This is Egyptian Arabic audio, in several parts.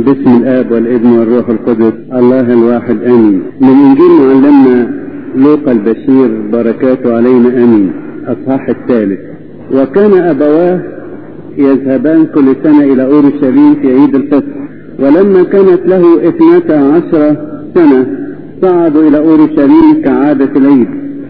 باسم الاب والابن والروح القدس الله الواحد امين من انجيل معلمنا لوقا البشير بركاته علينا امين اصحاح الثالث وكان ابواه يذهبان كل سنه الى اورشليم في عيد الفصح ولما كانت له اثنتا عشر سنه صعدوا الى اورشليم كعاده العيد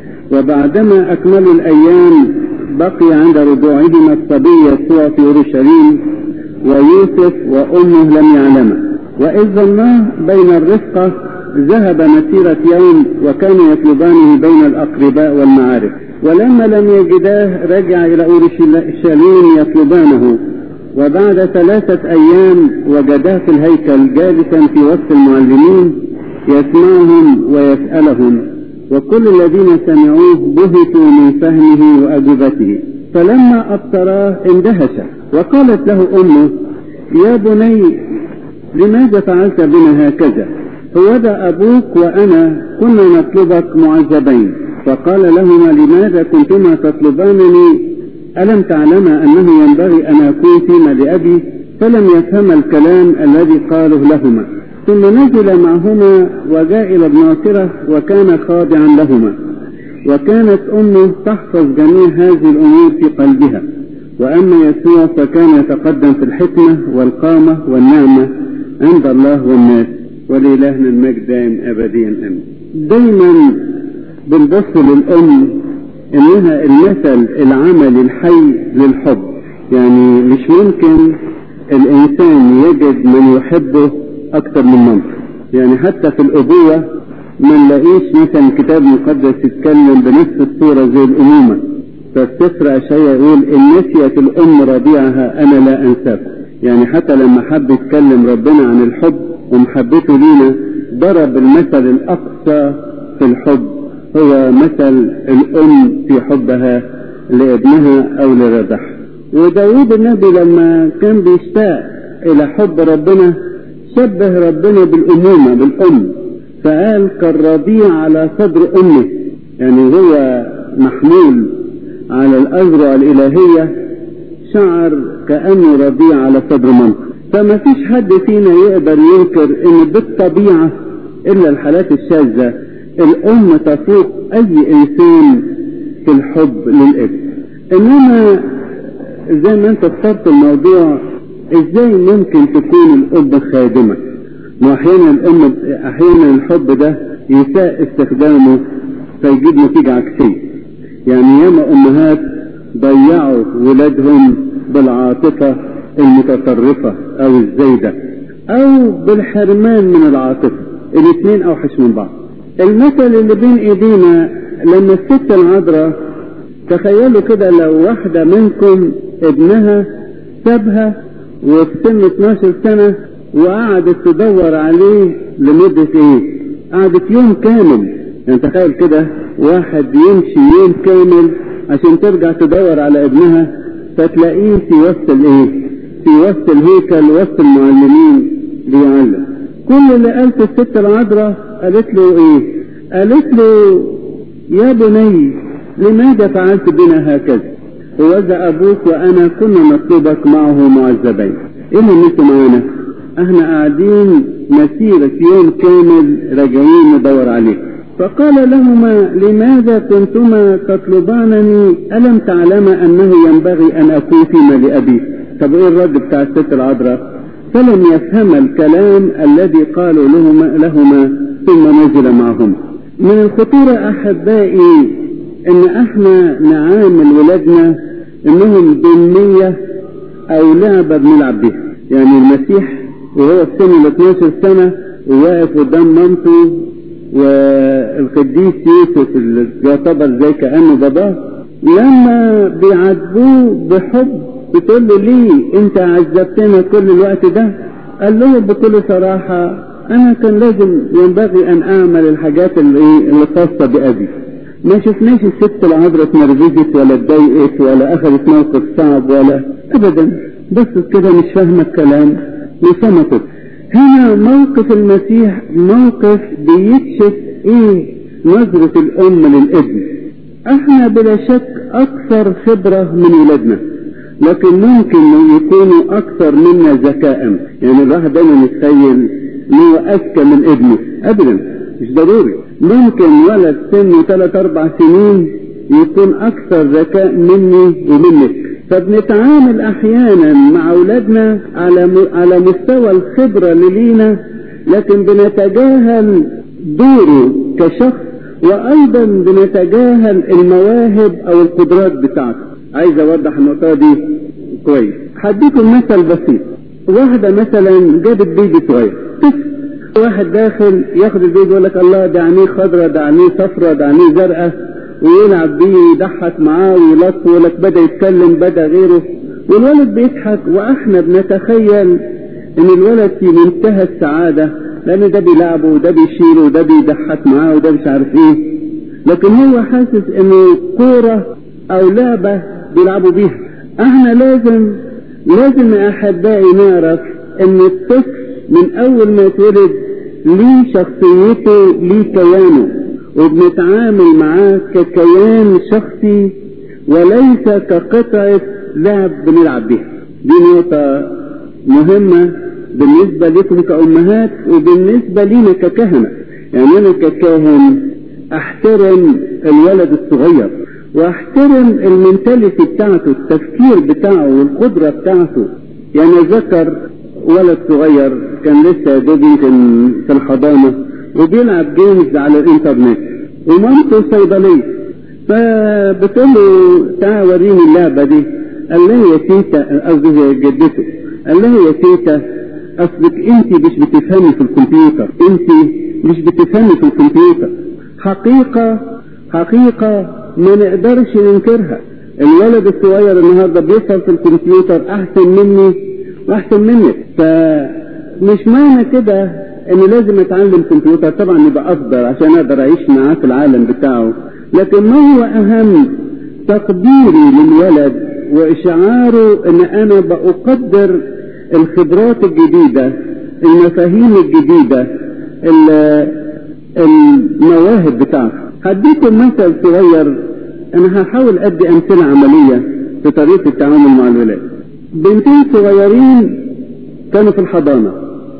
وبعدما اكملوا الايام بقي عند رجوعهما الصبي يسوع في اورشليم ويوسف وامه لم يعلما واذ ظناه بين الرفقه ذهب مسيره يوم وكان يطلبانه بين الاقرباء والمعارف ولما لم يجداه رجع الى اورشليم يطلبانه وبعد ثلاثه ايام وجداه في الهيكل جالسا في وسط المعلمين يسمعهم ويسالهم وكل الذين سمعوه بهتوا من فهمه واجوبته فلما ابصراه اندهش وقالت له امه يا بني لماذا فعلت بنا هكذا هوذا ابوك وانا كنا نطلبك معذبين فقال لهما لماذا كنتما تطلبانني الم تعلما انه ينبغي ان اكون فيما لابي فلم يفهم الكلام الذي قاله لهما ثم نزل معهما وجاء الى الناصره وكان خاضعا لهما وكانت امه تحفظ جميع هذه الامور في قلبها واما يسوع فكان يتقدم في الحكمه والقامه والنعمه عند الله والناس ولإلهنا المجد دائم ابديا امين. دايما بنبص للام انها المثل العملي الحي للحب يعني مش ممكن الانسان يجد من يحبه اكثر من مامته يعني حتى في الابوه ما نلاقيش مثلا الكتاب المقدس يتكلم بنفس الصوره زي الامومه فالسفر اشعياء يقول ان نسيت الام رضيعها انا لا انساكم يعني حتى لما حب يتكلم ربنا عن الحب ومحبته لينا ضرب المثل الاقصى في الحب هو مثل الام في حبها لابنها او لرضعها وداود النبي لما كان بيشتاق الى حب ربنا شبه ربنا بالامومه بالام فقال كالرضيع على صدر امه يعني هو محمول على الأذرع الإلهية شعر كأنه رضيع على صدر مامته فما فيش حد فينا يقدر ينكر ان بالطبيعة الا الحالات الشاذة الام تفوق اي انسان في الحب للابن انما زي ما انت اخترت الموضوع ازاي ممكن تكون الام خادمة ما احيانا الام احيانا الحب ده يساء استخدامه فيجيب نتيجة عكسية يعني ياما امهات ضيعوا ولادهم بالعاطفة المتطرفة او الزايدة او بالحرمان من العاطفة الاثنين اوحش من بعض المثل اللي بين ايدينا لما الست العذراء تخيلوا كده لو واحدة منكم ابنها سابها وفي سن 12 سنة وقعدت تدور عليه لمدة ايه؟ قعدت يوم كامل يعني تخيل كده واحد يمشي يوم كامل عشان ترجع تدور على ابنها فتلاقيه في وسط الايه؟ في وسط الهيكل وسط المعلمين بيعلم. كل اللي قالته الست العذراء قالت له ايه؟ قالت له يا بني لماذا فعلت بنا هكذا؟ ووزع ابوك وانا كنا نطلبك معه معذبين. ايه اللي انتوا معانا؟ احنا قاعدين مسيرة يوم كامل راجعين ندور عليك. فقال لهما لماذا كنتما تطلبانني ألم تعلما أنه ينبغي أن أكون في لأبي طب إيه الرد بتاع الست العذراء فلم يفهم الكلام الذي قالوا لهما, لهما ثم نزل معهم من الخطورة أحبائي إن إحنا نعامل ولادنا إنهم بالنية أو لعبة بنلعب بيها يعني المسيح وهو في سن ال 12 سنة وواقف قدام مامته والقديس يوسف اللي يعتبر زي كأنه باباه لما بيعاتبوه بحب بتقول له ليه انت عذبتنا كل الوقت ده قال له بكل صراحة انا كان لازم ينبغي ان اعمل الحاجات اللي, اللي خاصة بابي ما شفناش الست العذراء اتنرفزت ولا اتضايقت ولا اخذت موقف صعب ولا ابدا بس كده مش فاهمة الكلام وصمتت هنا موقف المسيح موقف بيكشف ايه نظرة الام للابن احنا بلا شك اكثر خبرة من ولادنا لكن ممكن يكونوا اكثر منا ذكاء يعني الواحد دايما يتخيل ان هو اذكى من ابنه ابدا مش ضروري ممكن ولد سنه ثلاث اربع سنين يكون اكثر ذكاء مني ومنك فبنتعامل احيانا مع اولادنا على على مستوى الخبره اللي لينا لكن بنتجاهل دوره كشخص وايضا بنتجاهل المواهب او القدرات بتاعته عايز اوضح النقطه دي كويس هديكم مثل بسيط واحده مثلا جابت بيبي صغير طفل واحد داخل ياخد البيبي يقول لك الله ده عينيه خضراء ده عينيه صفراء ده عينيه زرقاء ويلعب بيه ويضحك معاه ويلط ويقول لك بدا يتكلم بدا غيره والولد بيضحك واحنا بنتخيل ان الولد في منتهى السعاده لان ده بيلعبه وده بيشيله وده بيضحك معاه وده مش عارف ايه لكن هو حاسس انه كوره او لعبه بيلعبوا بيها احنا لازم لازم يا احبائي نعرف ان الطفل من اول ما يتولد ليه شخصيته ليه كيانه وبنتعامل معاه ككيان شخصي وليس كقطعة لعب بنلعب بيها دي نقطة مهمة بالنسبة لكم كأمهات وبالنسبة لينا ككهنة يعني أنا ككاهن أحترم الولد الصغير واحترم المنتاليتي بتاعته التفكير بتاعه والقدرة بتاعته يعني ذكر ولد صغير كان لسه دوب يمكن في الحضانة وبيلعب جيمز على الانترنت ومامته صيدلية فبتقول له تعالى وريني اللعبة دي قال لها يا تيتا قصدي جدته قال لها يا تيتا اصلك انت مش بتفهمي في الكمبيوتر انت مش بتفهمي في الكمبيوتر حقيقة حقيقة ما نقدرش ننكرها الولد الصغير النهارده بيفهم في الكمبيوتر احسن مني واحسن منك فمش معنى كده ان لازم اتعلم كمبيوتر طبعا يبقى افضل عشان اقدر اعيش معاه في العالم بتاعه لكن ما هو اهم تقديري للولد واشعاره ان انا بقدر الخبرات الجديدة المفاهيم الجديدة المواهب بتاعته هديكم مثل صغير انا هحاول ادي امثلة عملية في طريقة التعامل مع الولاد بنتين صغيرين كانوا في الحضانة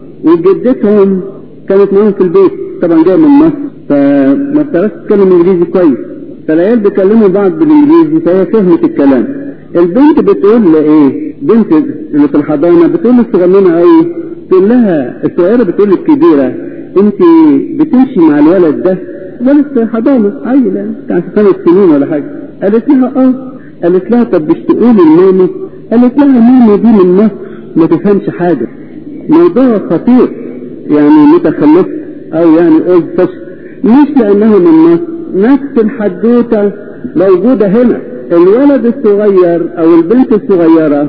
وجدتهم كانت معاهم في البيت طبعا جاية من مصر فما بتعرفش تتكلم انجليزي كويس فالعيال بيكلموا بعض بالانجليزي فهي فهمت الكلام البنت بتقول لايه بنت اللي في الحضانة بتقول للصغننة ايه تقول لها الصغيرة بتقول للكبيرة انت بتمشي مع الولد ده ولد في حضانة عيلة بتاع ثلاث سنين ولا حاجة قالت لها اه قالت لها طب مش تقولي لمامي قالت لها ماما دي من مصر ما تفهمش حاجة موضوع خطير يعني متخلف او يعني اولد فشل مش لانه من مصر نفس الحدوتة موجودة هنا الولد الصغير او البنت الصغيرة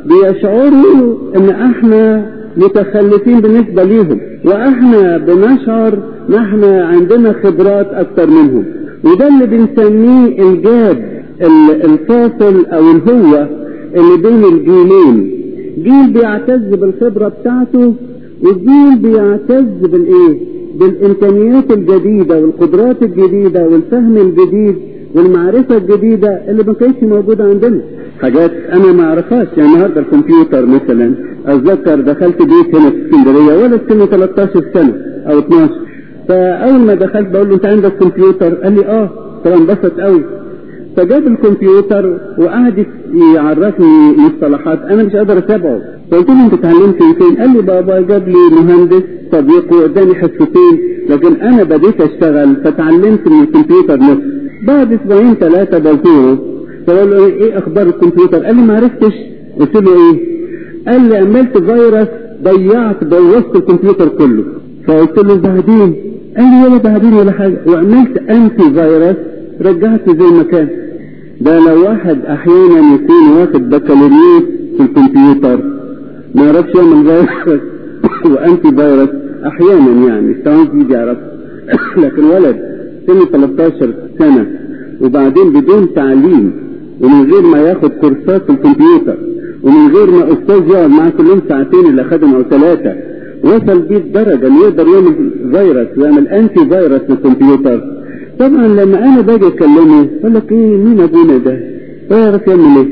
بيشعروا ان احنا متخلفين بالنسبة ليهم واحنا بنشعر نحن عندنا خبرات اكتر منهم وده اللي بنسميه الجاب الفاصل او الهوة اللي بين الجيلين جيل بيعتز بالخبرة بتاعته والجيل بيعتز بالايه بالامكانيات الجديدة والقدرات الجديدة والفهم الجديد والمعرفة الجديدة اللي ما كانتش موجودة عندنا حاجات انا ما اعرفهاش يعني النهارده الكمبيوتر مثلا اتذكر دخلت بيت هنا في اسكندريه ولد سنه 13 سنه او 12 فاول ما دخلت بقول له انت عندك كمبيوتر قال لي اه طبعا انبسط قوي فجاب الكمبيوتر وقعد يعرفني مصطلحات انا مش قادر اتابعه فقلت له انت اتعلمت فين؟ قال لي بابا جاب لي مهندس صديقه واداني حصتين لكن انا بديت اشتغل فتعلمت من الكمبيوتر نفسه بعد اسبوعين ثلاثه بزوره فقال له ايه اخبار الكمبيوتر؟ قال لي ما عرفتش قلت له ايه؟ قال لي عملت فيروس ضيعت بوظت الكمبيوتر كله فقلت له بعدين قال لي ولا بعدين ولا حاجه وعملت انتي فيروس رجعته زي ما كان ده لو واحد احيانا يكون واخد بكالوريوس في الكمبيوتر ما يعرفش يعمل فيروس وانتي فيروس احيانا يعني ساعات يجي يعرف لكن ولد سنه 13 سنه وبعدين بدون تعليم ومن غير ما ياخد كورسات في الكمبيوتر ومن غير ما استاذ يقعد معاه كل يوم ساعتين اللي اخدهم او ثلاثه وصل بيه الدرجه انه يقدر يعمل فيروس ويعمل انتي فيروس في الكمبيوتر طبعا لما انا باجي اكلمه يقول لك ايه مين ابونا ده؟ هو يعرف يعمل ايه؟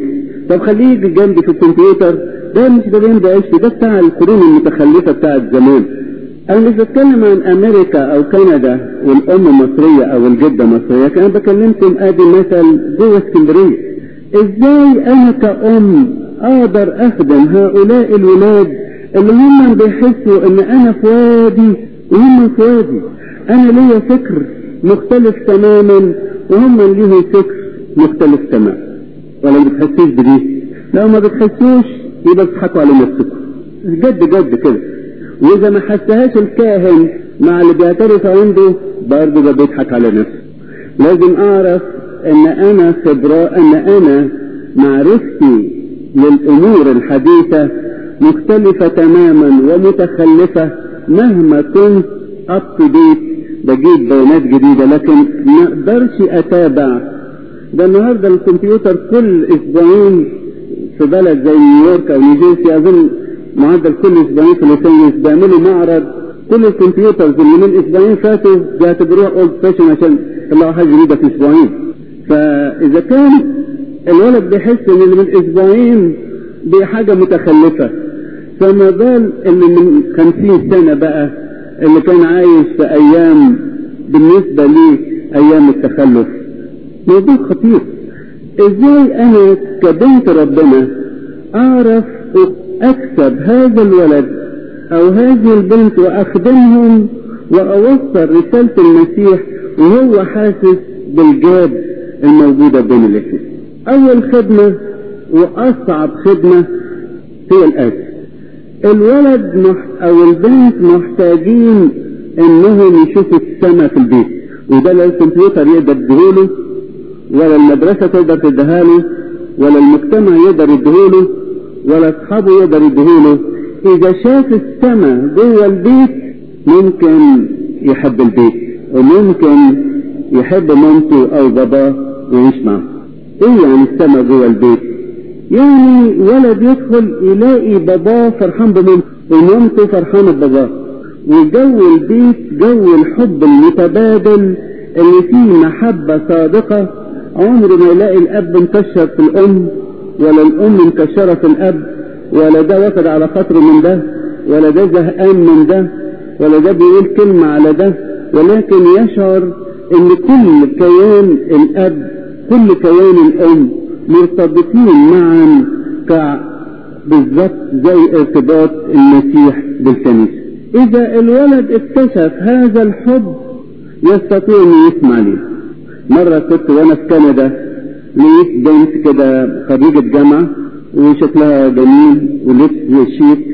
طب خليه يجي جنبي في الكمبيوتر ده مش ده اللي بعيش فيه ده بتاع القرون المتخلفه بتاعت زمان انا مش بتكلم عن امريكا او كندا والام مصريه او الجده مصريه كان بكلمكم ادي مثل جوه اسكندريه ازاي انا كأم اقدر اخدم هؤلاء الولاد اللي هم بيحسوا ان انا في وادي وهم في وادي انا ليا فكر مختلف تماما وهم ليهم فكر مختلف تماما ولا ما بتحسوش بدي لو ما بتحسوش يبقى بتضحكوا على نفسكم جد جد كده واذا ما حسهاش الكاهن مع اللي بيعترف عنده برضه ده بيضحك على نفسه لازم اعرف ان انا خبراء ان انا معرفتي للامور الحديثه مختلفه تماما ومتخلفه مهما كنت اب تو ديت بجيب بيانات جديده لكن ما اقدرش اتابع ده النهارده الكمبيوتر كل اسبوعين في بلد زي نيويورك او نيوجيرسي اظن معدل كل اسبوعين في لوس انجلوس بيعملوا معرض كل الكمبيوترز اللي من اسبوعين فاتوا بيعتبروها اولد فاشن عشان يطلعوا حاجه جديده في اسبوعين فاذا كان الولد بيحس ان اللي من اسبوعين دي حاجه متخلفه فما بال اللي من خمسين سنه بقى اللي كان عايش في ايام بالنسبه لي ايام التخلف موضوع خطير ازاي انا كبنت ربنا اعرف اكسب هذا الولد او هذه البنت واخدمهم واوصل رسالة المسيح وهو حاسس بالجاب الموجودة بين الاثنين اول خدمة واصعب خدمة هي الاتي الولد مح او البنت محتاجين انهم يشوفوا السماء في البيت وده لا الكمبيوتر يقدر يديهوله ولا المدرسة تقدر تديها له ولا المجتمع يقدر يديهوله ولا اصحابه يقدر يديهوله اذا شاف السماء جوه البيت ممكن يحب البيت وممكن يحب مامته او باباه ويعيش معه ايه يعني السماء جوه البيت يعني ولد يدخل يلاقي باباه فرحان بمامته ومامته فرحانه بباباه وجو البيت جو الحب المتبادل اللي فيه محبة صادقة عمر ما يلاقي الأب مكشر في الأم ولا الأم مكشرة في الأب ولا ده واخد على خاطره من ده ولا ده زهقان من ده ولا ده بيقول كلمة على ده ولكن يشعر ان كل كيان الأب كل كيان الأم مرتبطين معا ك بالظبط زي ارتباط المسيح بالكنيسة إذا الولد اكتشف هذا الحب يستطيع أن يسمع لي مرة كنت وأنا في كندا لقيت بنت كده خريجة جامعة وشكلها جميل ولبس شيك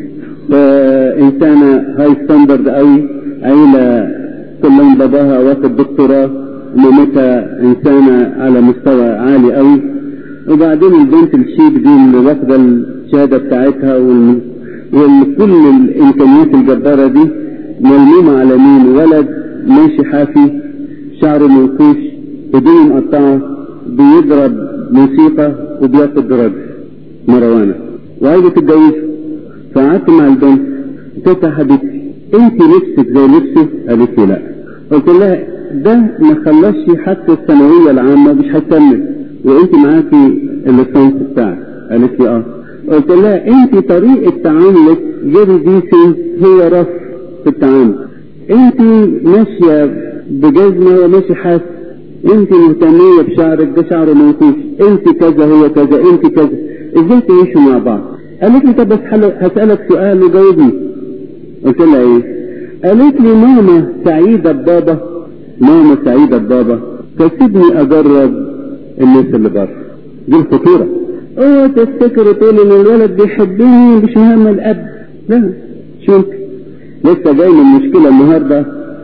وإنسانة هاي ستاندرد قوي عيلة كلهم باباها واخد دكتوراه ومامتها إنسانة على مستوى عالي قوي وبعدين البنت الشيك دي اللي واخدة الشهادة بتاعتها وال... وكل الإمكانيات الجبارة دي ملمومة على مين ولد ماشي حافي شعره منكوش هدومه مقطعة بيضرب موسيقى وبياخد دراج مروانة وعايزة تتجوز فقعدت مع البنت قلت لها حبيبتي انت نفسك زي نفسي قالت لي لا قلت لها ده ما خلصش حتى الثانوية العامة مش هتكمل وانت معاكي الليسانس بتاعك قالت لي اه قلت لها انت طريقة تعاملك غير ديسنت هو رف في التعامل انت ماشية بجزمة وماشي حاس انت مهتمية بشعرك ده شعره منكوش انت كذا هو كذا انت كذا ازاي تعيشوا مع بعض قالت لي طب بس هسألك سؤال وجاوبني قلت لها ايه قالت لي ماما سعيدة ببابا ماما سعيدة ببابا فسيبني اجرب الناس اللي بره دي الخطورة اوعى تفتكر تقول ان الولد بيحبني مش مهم الاب لا مش ممكن لسه جاي من مشكلة النهاردة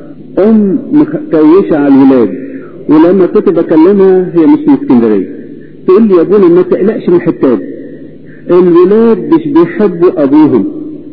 ام مكوشة على الولاد ولما كنت بكلمها هي مش من اسكندرية تقول لي يا ابونا ما تقلقش من الحتات الولاد مش بيحبوا ابوهم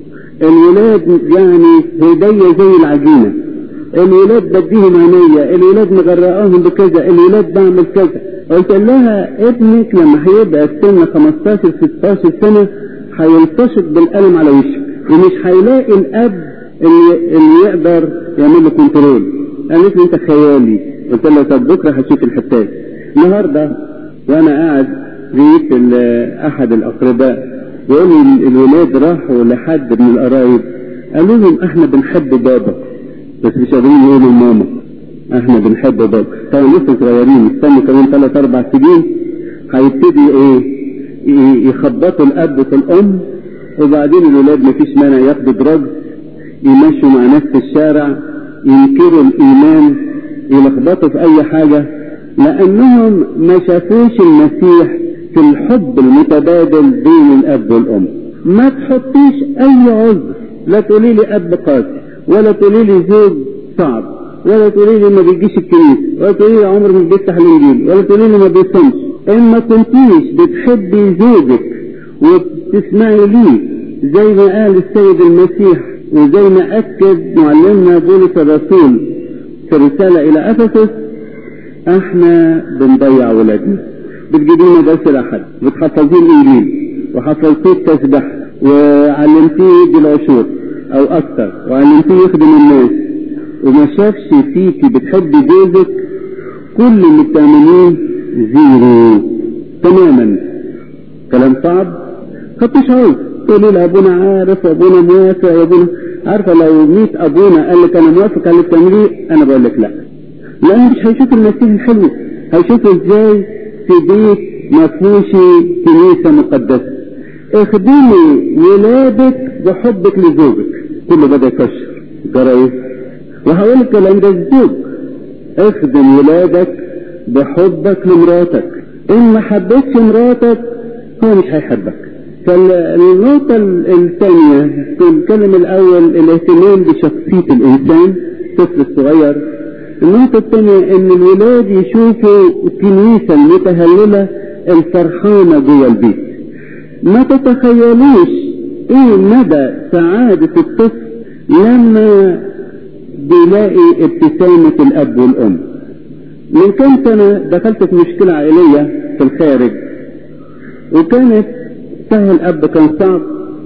الولاد يعني هدية زي العجينة الولاد بديهم عينيا الولاد مغرقاهم بكذا الولاد بعمل كذا قلت لها ابنك لما هيبقى السن 15 16 سنة هيلتصق بالقلم على وشك ومش هيلاقي الاب اللي, اللي يقدر يعمل له كنترول قالت لي انت خيالي قلت لها طب بكره هشوف الحتات النهارده وانا قاعد جيت احد الاقرباء يقول لي الولاد راحوا لحد من القرايب قالوا لهم احنا بنحب بابا بس مش قادرين يقولوا ماما احنا بنحب بابا طبعا لسه صغيرين استنوا كمان ثلاث اربع سنين هيبتدي ايه يخبطوا الاب في الام وبعدين الولاد مفيش مانع ياخدوا دراج يمشوا مع ناس في الشارع ينكروا الايمان يلخبطوا في اي حاجه لانهم ما شافوش المسيح في الحب المتبادل بين الاب والام ما تحطيش اي عذر لا تقولي لي اب قاسي ولا تقولي لي زوج صعب ولا تقولي لي ما بيجيش الكنيسه ولا تقولي لي عمر ما بيفتح الانجيل ولا تقولي لي ما بيصومش ان ما كنتيش بتحبي زوجك وتسمعي ليه زي ما قال السيد المسيح وزي ما اكد معلمنا بولس الرسول في رساله الى افسس احنا بنضيع ولادنا بتجيبينا درس الاحد بتحفظيه الانجيل وحفظتيه التسبح وعلمتيه يدي العشور او اكثر وعلمتيه يخدم الناس وما شافش فيكي بتحبي جوزك كل اللي بتعمليه زيرو تماما كلام صعب خدتش عاوز تقولي لي ابونا عارف وابونا موافق وابونا عارفه لو 100 ابونا قال لك انا موافق على اللي بتعمليه انا بقول لك لا لان مش هيشوف المسيح الحلو هيشوف ازاي في بيت ما فيهوش كنيسه مقدسه اخدمي ولادك بحبك لزوجك كله بدا يكشر جرى ايه وهقول الكلام ده الزوج اخدم ولادك بحبك لمراتك ان ما حبيتش مراتك هو مش هيحبك فالنقطة الثانية تتكلم الأول الاهتمام بشخصية الإنسان الطفل الصغير النقطة الثانية إن الولاد يشوفوا الكنيسة المتهللة الفرحانة جوه البيت ما تتخيلوش إيه مدى سعادة الطفل لما بيلاقي ابتسامة الأب والأم من كم سنة دخلت في مشكلة عائلية في الخارج وكانت سهل الأب كان صعب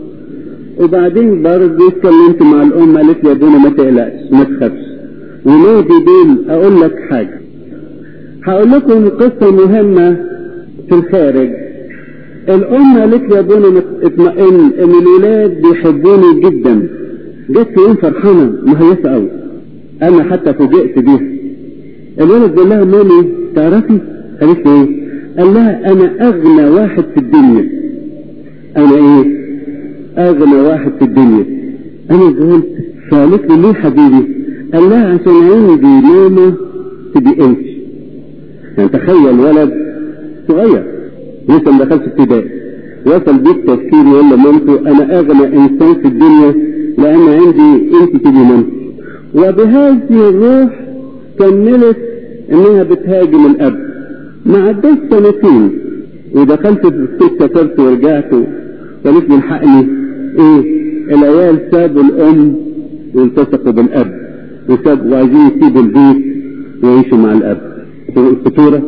وبعدين برضه اتكلمت مع الأم قالت لي يا ابونا ما تقلقش ما تخافش ولادي دول أقول لك حاجة هقول لكم قصة مهمة في الخارج الأم قالت لي يا ابونا اطمئن إن الولاد بيحبوني جدا جت في يوم فرحانة مهيسة أوي أنا حتى فوجئت بيها الولد بيقول لها مامي تعرفي؟ قالت لي ايه؟ قال لها انا اغنى واحد في الدنيا انا ايه؟ اغنى واحد في الدنيا انا قلت فقالت لي ليه حبيبي؟ قال لها عشان عندي ماما تبقى انت يعني تخيل ولد صغير لسه ما دخلش ابتدائي وصل بيت تفكير يقول لمامته انا اغنى انسان في الدنيا لان عندي انت تبقى مامتي وبهذه الروح كملت انها بتهاجم الاب ما عداش سنتين ودخلت في السكه كرت ورجعت قالت لي الحقني ايه العيال سابوا الام والتصقوا بالاب وساب وعايزين يسيبوا البيت ويعيشوا مع الاب الخطوره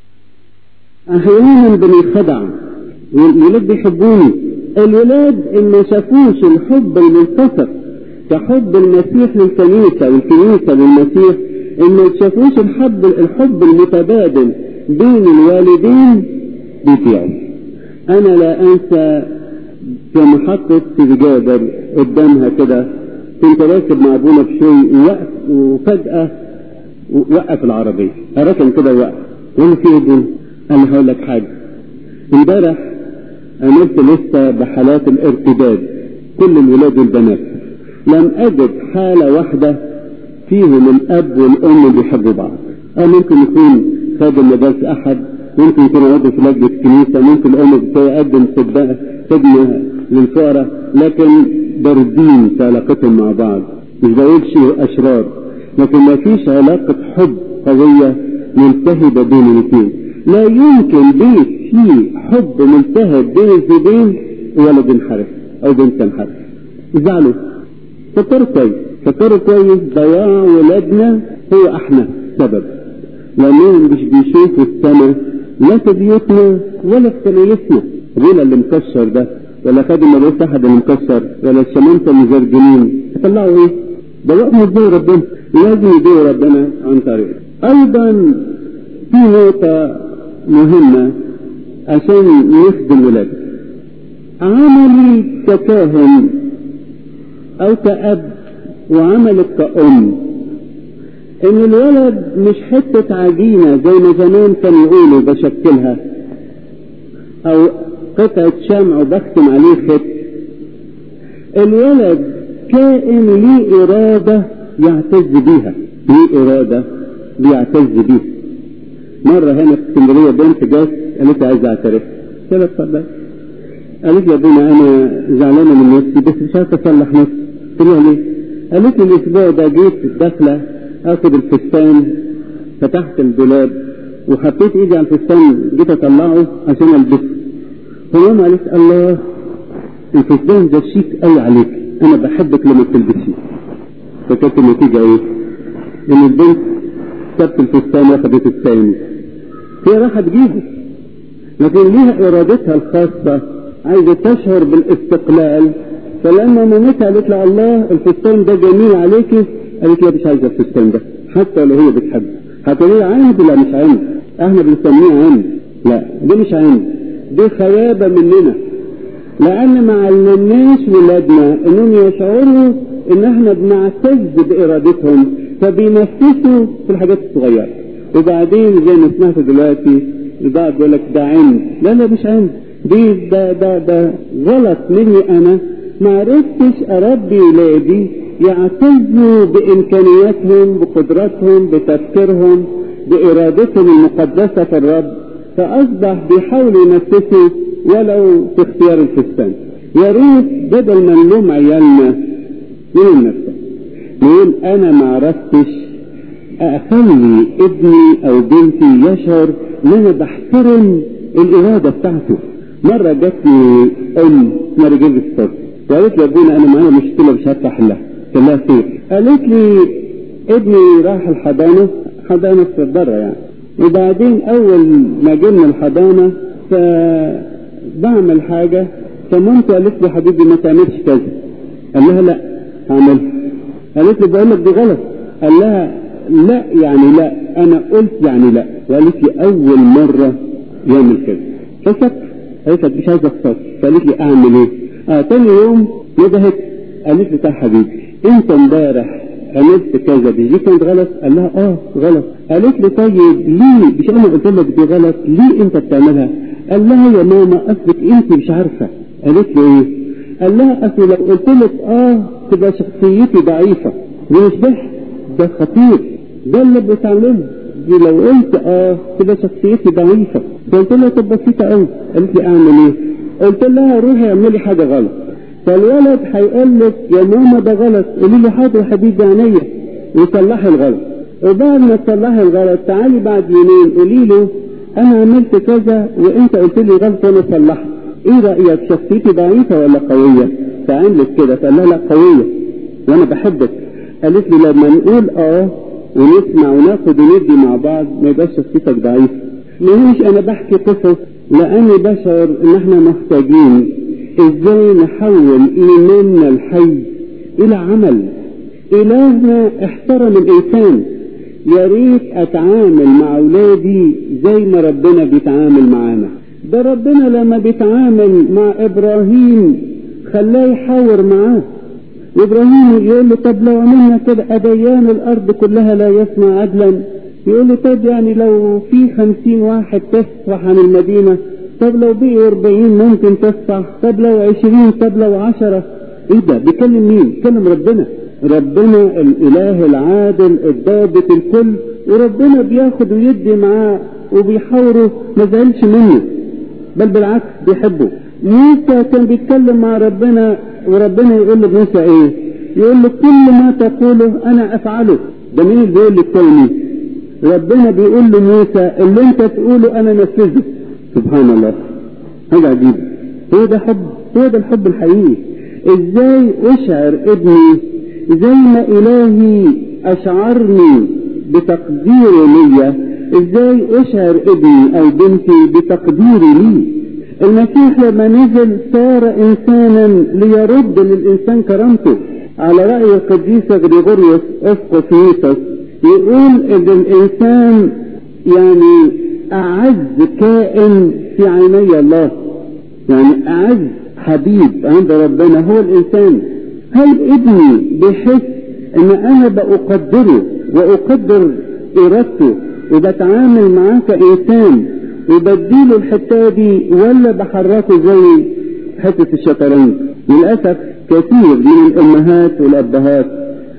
احيانا بنخدع والولاد بيحبوني الولاد ان ما شافوش الحب المنتصر كحب المسيح للكنيسه والكنيسه للمسيح ان ما شافوش الحب الحب المتبادل بين الوالدين بيطيعوا انا لا انسى في محطة سجادر قدامها كده كنت راكب مع ابونا بشوي ووقف وفجأة وقف العربية ركن كده وقف قال في ابن انا هقول لك حاجة امبارح عملت لسه بحالات الارتداد كل الولاد والبنات لم اجد حالة واحدة فيهم الاب والام بيحبوا بعض او ممكن يكون خادم مدرسة احد ممكن يكون عضو في لجنة كنيسة ممكن الام بتقدم خدمة للفقراء لكن باردين في علاقتهم مع بعض مش بقول شيء اشرار لكن ما فيش علاقة حب قوية ملتهبة بين الاثنين لا يمكن بيت فيه حب ملتهب بين الزوجين ولد انحرف او بنت انحرف زعلوا فكروا كويس فكروا كويس ضياع ولادنا هو احنا سبب لانهم مش بيشوفوا السماء لا في بيوتنا ولا في كنايسنا غير اللي مكسر ده ولا خادم مدرسة احد اللي مكسر ولا الشمامسة المزرجنين يطلعوا ايه؟ ضيعهم ازاي ربنا؟ لازم يدعوا ربنا عن طريق ايضا في نقطة مهمة عشان يخدم ولاده عملي ككاهن او كأب وعملك كأم ان الولد مش حتة عجينة زي ما زمان كانوا يقولوا بشكلها او قطعة شمع وبختم عليه خط الولد كائن ليه إرادة يعتز بيها ليه إرادة بيعتز بيها مرة هنا في اسكندرية بنت جت قالت لي عايز اعترف قلت لها اتفضل قالت لي يا ابونا انا زعلانة من نفسي بس مش عارفة اصلح نفسي قلت لها ليه؟ قالت لي الاسبوع ده جيت داخلة اخد الفستان فتحت الدولاب وحطيت ايدي على الفستان جيت اطلعه عشان البسه فماما قالت الله الفستان ده شيك قوي عليك انا بحبك لما تلبسيه فكانت النتيجة ايه؟ ان البنت سابت الفستان واخدت الثاني هي راحت تجيبه لكن ليها ارادتها الخاصة عايزة تشعر بالاستقلال فلما مامتها قالت لها الله الفستان ده جميل عليكي قالت لها مش عايزة الفستان ده حتى لو هي بتحبه هتقولي عند لا مش عند احنا بنسميه عند لا دي مش عند دي خيابة مننا لأن ما علمناش ولادنا إنهم يشعروا إن إحنا بنعتز بإرادتهم فبينفسوا في الحاجات الصغيرة وبعدين زي ما سمعت دلوقتي البعض يقول لك ده عند لا لا مش عند دي ده ده ده غلط مني أنا ما عرفتش أربي ولادي يعتزوا بإمكانياتهم بقدراتهم بتفكيرهم بإرادتهم المقدسة في الرب فأصبح بيحاولوا ينفسوا ولو في اختيار الفستان يا ريت بدل ما نلوم عيالنا نلوم نفسنا نقول انا ما عرفتش اخلي ابني او بنتي يشعر ان انا بحترم الاراده بتاعته مره جاتني ام اسمها رجال الصدر وقالت لي يا ابونا انا معايا مشكله مش عارفه احلها قلت لها خير قالت لي ابني راح الحضانه حضانه في بره يعني وبعدين اول ما جبنا الحضانه فبعمل حاجة فمامته قالت لي حبيبي ما تعملش كذا قال لها لا هعملها قالت لي بقول لك دي غلط قال لها لا يعني لا انا قلت يعني لا وقالت لي اول مرة يعمل كذا فسكت قالت لك مش عايزة اختار فقالت لي اعمل ايه اه تاني يوم ندهت قالت لي تعال حبيبي انت امبارح عملت كذا دي دي كانت غلط قال لها اه غلط قالت لي طيب ليه مش انا قلت لك دي غلط ليه انت بتعملها قال لها يا ماما اصلك انت مش عارفه قالت له ايه قال لها اصل لو قلت لك اه تبقى شخصيتي ضعيفه دي مش ضحك ده خطير ده اللي بتعمله دي لو قلت اه تبقى شخصيتي ضعيفه فقلت لها طب بسيطه قوي قالت لي اعمل ايه قلت لها روحي اعملي حاجه غلط فالولد هيقول لك يا ماما ده غلط قولي له حاضر يا حبيبي عينيا وصلحي الغلط وبعد ما تصلحي الغلط تعالي بعد يومين قولي له انا عملت كذا وانت قلت لي غلط وانا صلحت ايه رايك شخصيتي ضعيفه ولا قويه فعملت كده فقال لها لا قويه وانا بحبك قالت لي لما نقول اه ونسمع وناخد وندي مع بعض ما يبقاش شخصيتك ضعيفه مش انا بحكي قصص لاني بشعر ان احنا محتاجين ازاي نحول ايماننا الحي الى عمل الهنا احترم الانسان يا ريت اتعامل مع اولادي زي ما ربنا بيتعامل معانا ده ربنا لما بيتعامل مع ابراهيم خلاه يحاور معاه وابراهيم يقول له طب لو عملنا كده اديان الارض كلها لا يسمع عدلا يقول له طب يعني لو في خمسين واحد تسرح عن المدينه طب لو بقي أربعين ممكن تسرح طب لو عشرين طب لو عشرة ايه ده بيكلم مين بيكلم ربنا ربنا الاله العادل الضابط الكل وربنا بياخد ويدي معاه وبيحاوره ما زعلش منه بل بالعكس بيحبه موسى كان بيتكلم مع ربنا وربنا يقول له موسى ايه يقول له كل ما تقوله انا افعله ده مين اللي بيقول للتاني ربنا بيقول لموسى اللي انت تقوله انا نفذه سبحان الله حاجة عجيبة هو ده حب هو ده الحب الحقيقي ازاي اشعر ابني زي ما الهي اشعرني بتقديره ليا ازاي اشعر ابني او بنتي بتقديري لي المسيح لما نزل صار انسانا ليرد للانسان كرامته على رأي القديس غريغوريوس اسقف نيسوس يقول ان الانسان يعني أعز كائن في عيني الله يعني أعز حبيب عند ربنا هو الإنسان هل ابني بيحس إن أنا بأقدره وأقدر إرادته وبتعامل معاه كإنسان وبديله الحتة دي ولا بحركه زي حتة الشطرنج للأسف كثير من الأمهات والأبهات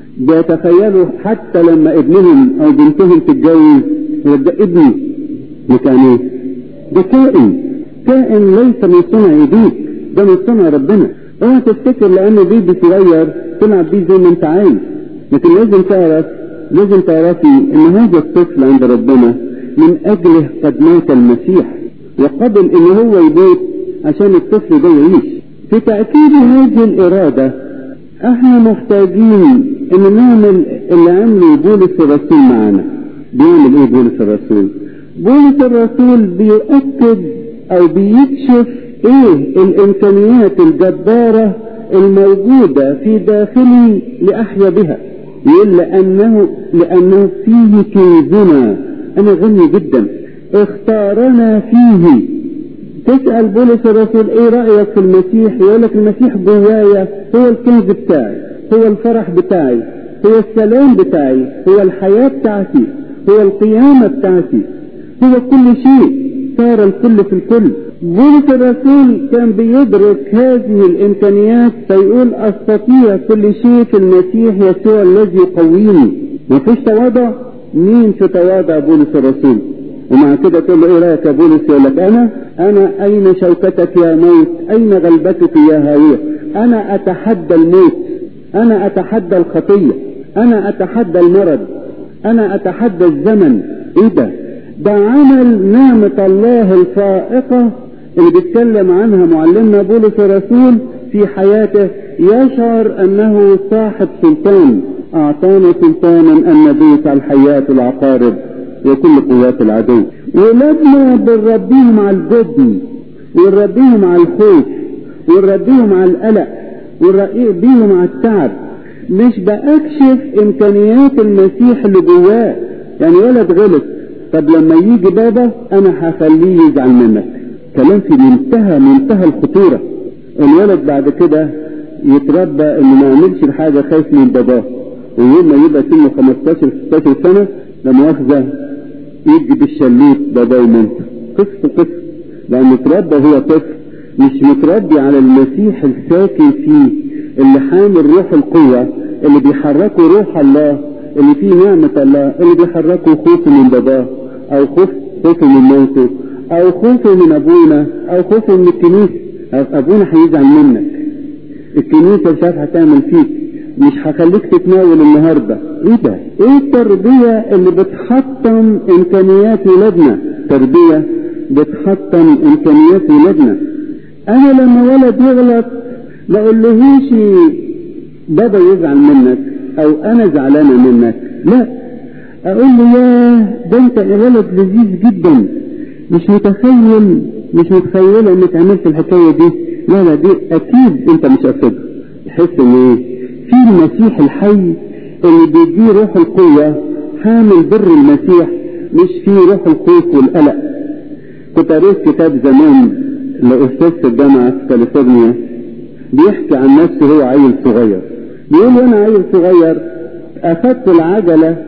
بيتخيلوا حتى لما ابنهم أو بنتهم تتجوز ده ابني مكان ايه؟ ده كائن كائن ليس من صنع ايديك ده من صنع ربنا اوعى تفتكر لانه بيبي صغير تلعب بيه زي ما انت عايز لكن لازم تعرف لازم تعرفي ان هذا الطفل عند ربنا من اجله قد مات المسيح وقبل ان هو يموت عشان الطفل ده يعيش في تأكيد هذه الإرادة احنا محتاجين ان نعمل اللي عمله بولس الرسول معانا بيعمل ايه بولس الرسول بولس الرسول بيؤكد او بيكشف ايه الامكانيات الجبارة الموجودة في داخلي لأحيا بها يقول لأنه لأنه فيه كنزنا أنا غني جدا اختارنا فيه تسأل بولس الرسول ايه رأيك في المسيح يقول لك المسيح جوايا هو الكنز بتاعي هو الفرح بتاعي هو السلام بتاعي هو الحياة بتاعتي هو القيامة بتاعتي هو كل شيء صار الكل في الكل بولس الرسول كان بيدرك هذه الامكانيات فيقول استطيع كل شيء في المسيح يسوع الذي يقويني ما فيش تواضع مين في تواضع بولس الرسول ومع كده تقول له ايه رايك يا بولس يقول لك انا انا اين شوكتك يا موت اين غلبتك يا هاويه انا اتحدى الموت انا اتحدى الخطيه انا اتحدى المرض انا اتحدى الزمن ايه ده ده عمل نعمة الله الفائقة اللي بيتكلم عنها معلمنا بولس الرسول في حياته يشعر انه صاحب سلطان اعطانا سلطانا ان ندوس على الحياة العقارب وكل قوات العدو ولادنا بنربيهم على الجبن ونربيهم على الخوف ونربيهم على القلق ونربيهم على التعب مش بأكشف إمكانيات المسيح اللي جواه يعني ولد غلط طب لما يجي بابا أنا هخليه يزعل منك كلام في منتهى منتهى الخطورة الولد بعد كده يتربى انه ما يعملش الحاجة خايف من باباه ويوم ما يبقى سنه 15 16 سنة لما ياخذه يجي بالشليت بابا ومامته قصة قصة لأنه اتربى هو طفل مش متربي على المسيح الساكن فيه اللي حامل روح القوة اللي بيحركه روح الله اللي فيه نعمة الله اللي بيحركه خوفه من باباه أو خوف خوفه من موته أو خوفه من أبونا أو خوفه من الكنيسة أبونا هيزعل منك الكنيسة مش عارف هتعمل فيك مش هخليك تتناول النهارده ايه ده؟ ايه التربية اللي بتحطم امكانيات ولادنا؟ تربية بتحطم امكانيات ولادنا. انا لما ولد يغلط ما اقولهوش بابا يزعل منك او انا زعلانة منك لا اقول له يا ده انت ولد لذيذ جدا مش متخيل مش متخيلة انك عملت الحكاية دي لا لا دي اكيد انت مش قصدها يحس ان ايه في المسيح الحي اللي بيديه روح القوة حامل بر المسيح مش في روح الخوف والقلق كنت قريت كتاب زمان لأستاذ في الجامعة في كاليفورنيا بيحكي عن نفسه هو عيل صغير بيقول وانا عيل صغير اخدت العجلة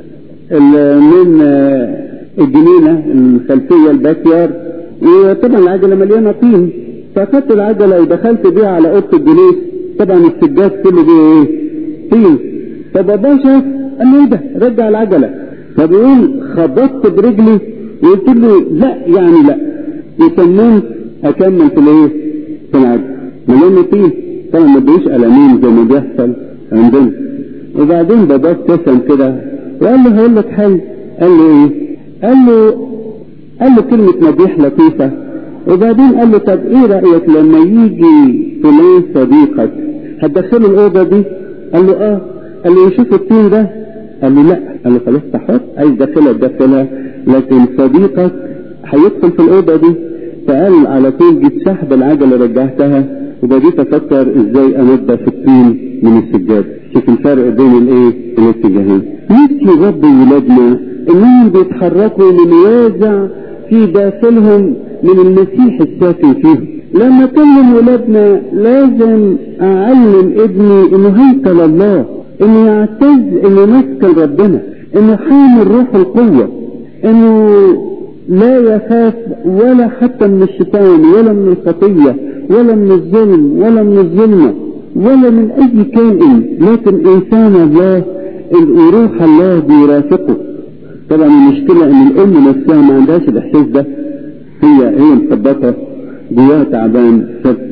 من الجنينة الخلفية الباكيار وطبعا العجلة مليانة طين فاخدت العجلة ودخلت بيها على اوضة الجلوس طبعا السجاد كله دي ايه طين فبابا شاف قال له ايه ده رجع العجله فبيقول خبطت برجلي وقلت له لا يعني لا وصممت اكمل في الايه في العجله مليان طين طبعا ما ادوش قلمين زي ما بيحصل عندنا وبعدين بابا ابتسم كده وقال له هقول لك حل قال له ايه قال له قال له كلمه مديح لطيفه وبعدين قال له طب ايه رأيك لما يجي فلان صديقك هتدخله الأوضة دي قال له اه قال له يشوف الطين ده قال له لا قال له خلاص تحط عايز دخلها تدخلها لكن صديقك هيدخل في الأوضة دي فقال على طول جيت سحب العجلة رجعتها وبديت أفكر ازاي أنضف الطين من السجاد شوف الفرق بين الايه الاتجاهين نفسي رب ولادنا انهم بيتحركوا من وازع في داخلهم من المسيح الساكن فيهم لما كلم ولادنا لازم اعلم ابني انه هيكل الله انه يعتز انه مسكن ربنا انه حامل روح القوة انه لا يخاف ولا حتى من الشيطان ولا من الخطية ولا من الظلم ولا من الظلمة ولا من اي كائن لكن انسان الله روح الله بيرافقه طبعا المشكلة ان الام نفسها ما عندهاش الاحساس ده هي هي مثبتة جواها تعبان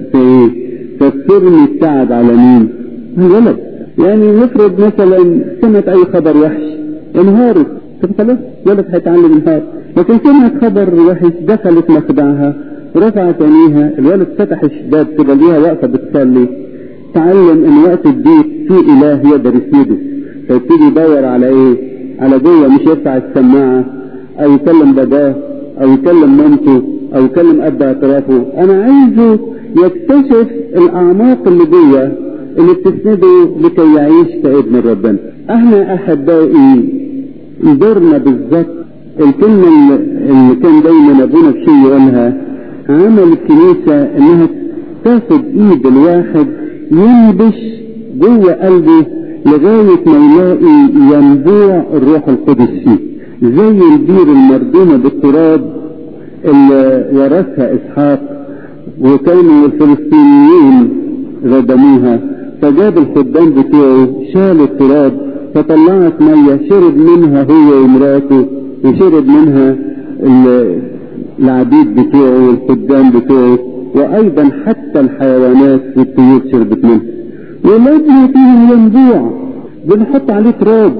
فبترمي التعب على مين؟ الولد يعني نفرض مثلا سمعت اي خبر وحش انهارت طب خلاص الولد هيتعلم انهار لكن سمعت خبر وحش دخلت مخدعها رفعت عينيها الولد فتح الشباب كده ليها واقفه بتصلي تعلم ان وقت الضيق في اله يقدر يسنده فيبتدي يدور على ايه؟ على جوه مش يرفع السماعه او يكلم باباه او يكلم مامته او يكلم اب اعترافه انا عايزه يكتشف الاعماق اللي جوه اللي بتسنده لكي يعيش كابن ربنا احنا احبائي دورنا بالظبط الكلمة اللي كان دايما ابونا بشي يقولها عمل الكنيسة انها تاخد ايد الواحد ينبش جوه قلبه لغاية ما يلاقي ينبوع الروح القدس فيه زي البير المردومة بالتراب اللي ورثها اسحاق وكانوا الفلسطينيين ردموها فجاب الخدام بتوعه شال التراب فطلعت مية شرب منها هو ومراته وشرب منها العبيد بتوعه والخدام بتوعه وايضا حتى الحيوانات والطيور شربت منها ولادنا فيهم ينبوع بنحط عليه تراب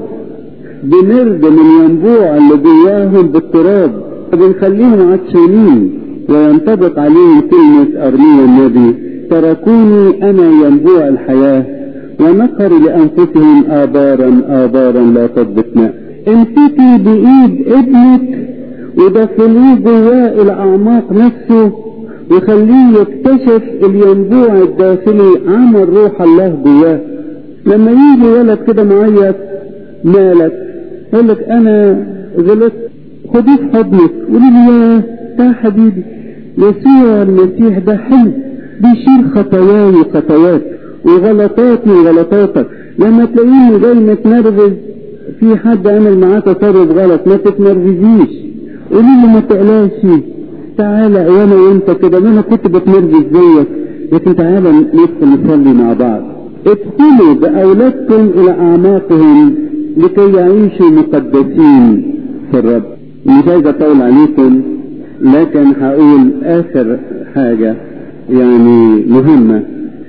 بنردم الينبوع اللي جواهم بالتراب وبنخليهم عطشانين وينطبق عليهم كلمة أرميا النبي تركوني أنا ينبوع الحياة ونقروا لأنفسهم آبارا آبارا لا تضبط ماء امسكي بإيد ابنك ودخليه جواه الأعماق نفسه وخليه يكتشف الينبوع الداخلي عمل روح الله جواه لما يجي ولد كده معيط مالك يقول لك انا غلطت خديه في حضنك قولي له يا حبيبي يسوع المسيح ده حلو بيشيل خطاياي وخطاياك وغلطاتي وغلطاتك لما تلاقيني جاي متنرفز في حد عمل معاه تصرف غلط ما تتنرفزيش قولي له ما تقلقش تعالى وانا وانت كده انا كنت بتنرفز زيك لكن تعالى ندخل نصلي مع بعض ادخلوا باولادكم الى اعماقهم لكي يعيشوا مقدسين في الرب مش عايز اطول عليكم لكن هقول اخر حاجه يعني مهمه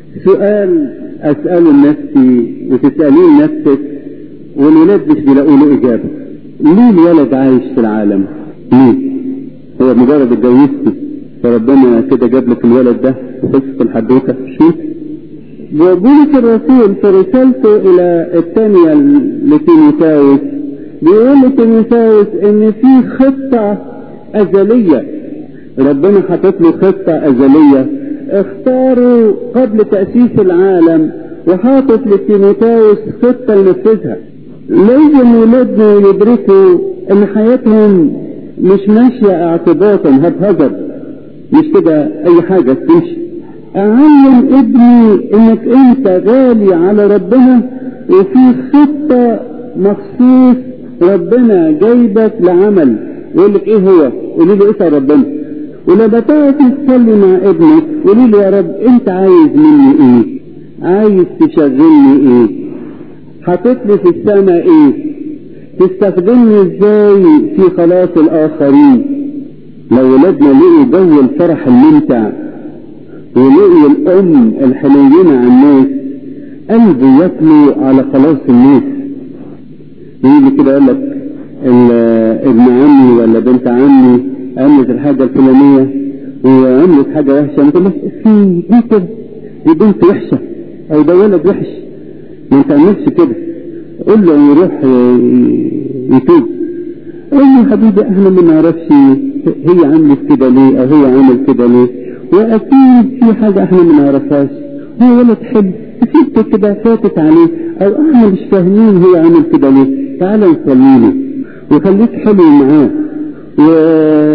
سؤال اساله لنفسي وتساليه لنفسك والولاد مش بيلاقوا له اجابه ليه الولد عايش في العالم ليه هو مجرد اتجوزتي فربنا كده جاب لك الولد ده وخلصت الحدوته شو وبولس الرسول في رسالته الى الثانيه لتيموثاوس بيقول لتيموثاوس ان في خطه ازليه ربنا حاطط له خطه ازليه اختاروا قبل تاسيس العالم وحاطط لتيموثاوس خطه ينفذها لازم ولادنا يدركوا ان حياتهم مش ماشيه اعتباطا هبهجر مش كده اي حاجه تمشي اعلم ابني انك انت غالي على ربنا وفي خطة مخصوص ربنا جايبك لعمل يقول لك ايه هو قولي له اسال ربنا ولما تقفي تصلي مع ابنك قولي له يا رب انت عايز مني ايه عايز تشغلني ايه حاطط لي في السماء ايه تستخدمني ازاي في خلاص الاخرين لو ولادنا لقوا جو الفرح الممتع ولقي الأم الحنينة على الناس قلبه يتلو على خلاص الناس يجي كده يقول لك ابن عمي ولا بنت عمي عملت الحاجة الفلانية وعملت حاجة وحشة نقول لك في دي كده دي بنت وحشة أو ده ولد وحش ما تعملش كده قول له يروح يتوب قول له حبيبي احنا ما نعرفش هي عملت كده ليه او هو عمل كده ليه واكيد في حاجة احنا ما نعرفهاش هو ولد حلو اكيد كده فاتت عليه او احنا مش فاهمين هو عمل كده ليه تعالى نصلي له وخليك حلو معاه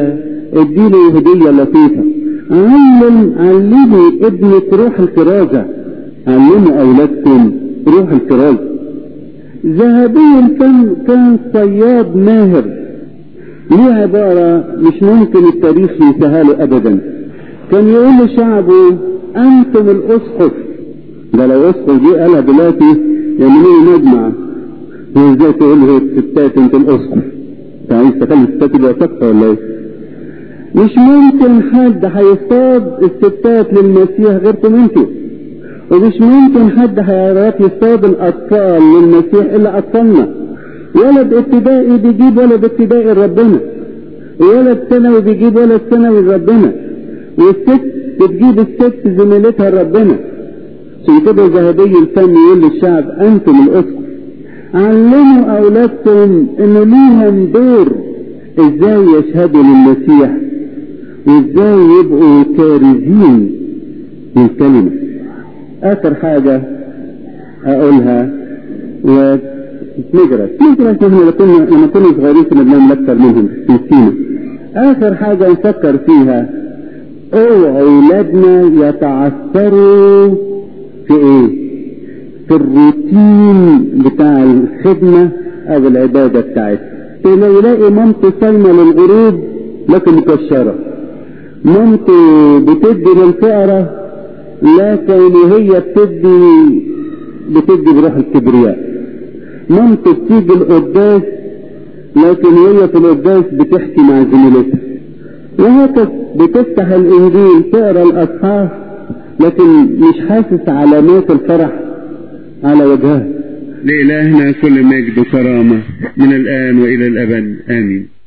اديله هدية لطيفة علم علمي ابنك روح الكرازة علموا أولادكم روح الكرازة ذهبي الفم كان صياد ماهر ليه عبارة مش ممكن التاريخ ينساها له أبدا كان يقول لشعبه أنتم الأسقف ده لو أسقف جه قالها دلوقتي يعملوا مجمع هو ازاي تقول له الستات انت الأسقف انت عايز تخلي الستات يبقى سقفة ولا ايه؟ مش ممكن حد هيصطاد الستات للمسيح غيركم انتوا ومش ممكن حد هيعرف يصطاد الأطفال للمسيح إلا أطفالنا ولد ابتدائي بيجيب ولد ابتدائي لربنا ولد ثانوي بيجيب ولد ثانوي لربنا والست بتجيب الست زميلتها لربنا عشان كده ذهبي الفم يقول للشعب انتم الاسقف علموا اولادكم ان ليهم دور ازاي يشهدوا للمسيح وازاي يبقوا كارزين للكلمه اخر حاجه اقولها و نجرس نجرس احنا لما كنا لما كنا صغيرين كنا بنعمل اكتر منهم في سينا اخر حاجه نفكر فيها اوعوا اولادنا يتعثروا في ايه في الروتين بتاع الخدمة او العبادة بتاعتها لو يلاقي مامته صايمة للغروب لكن مكشرة مامته بتدي للفقراء لكن هي بتدي بتدي بروح الكبرياء مامته بتيجي القداس لكن هي في القداس بتحكي مع زميلتها وهكذا بتفتح الانجيل تقرا الاصحاح لكن مش حاسس علامات الفرح على وجهها لإلهنا كل مجد وكرامة من الآن وإلى الأبد آمين